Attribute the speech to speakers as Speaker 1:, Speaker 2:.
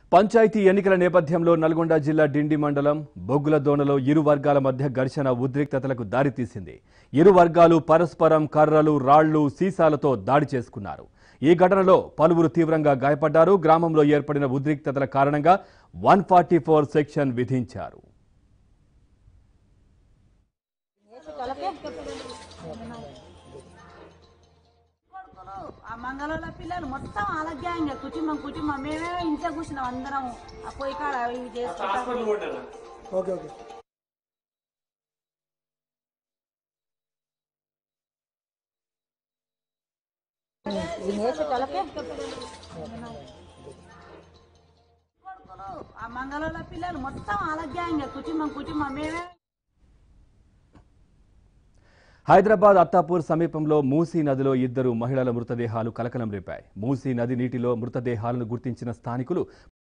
Speaker 1: పంచాయతీ ఎన్నికల నేపథ్యంలో నల్గొండ జిల్లా డిండి మండలం బొగ్గుల దోనలో ఇరు వర్గాల మధ్య ఘర్షణ ఉద్రిక్తతలకు దారితీసింది ఇరు వర్గాలు పరస్పరం కర్రలు రాళ్లు సీసాలతో దాడి చేసుకున్నారు ఈ ఘటనలో పలువురు తీవ్రంగా గాయపడ్డారు గ్రామంలో ఏర్పడిన ఉద్రిక్తతల కారణంగా వన్ సెక్షన్ విధించారు
Speaker 2: కొడుకులు ఆ మంగళూరుల పిల్లలు మొత్తం అలా గ్యాంగ్ కుటుంబం కుటుంబం మేమే ఇంట్లో కూర్చున్నాం అందరం ఆ పొయ్యి కాడ ఇవి చేసుకుంటాం
Speaker 3: ఓకే ఓకే
Speaker 2: కొడుకులు ఆ మంగళూరుల పిల్లలు మొత్తం అలా గ్యాంగ్ కుటుంబం కుటుంబం మేమే
Speaker 1: హైదరాబాద్ అత్తాపూర్ సమీపంలో మూసీ నదిలో ఇద్దరు మహిళల మృతదేహాలు కలకలం రేపాయి మూసీ నది నీటిలో మృతదేహాలను గుర్తించిన స్థానికులు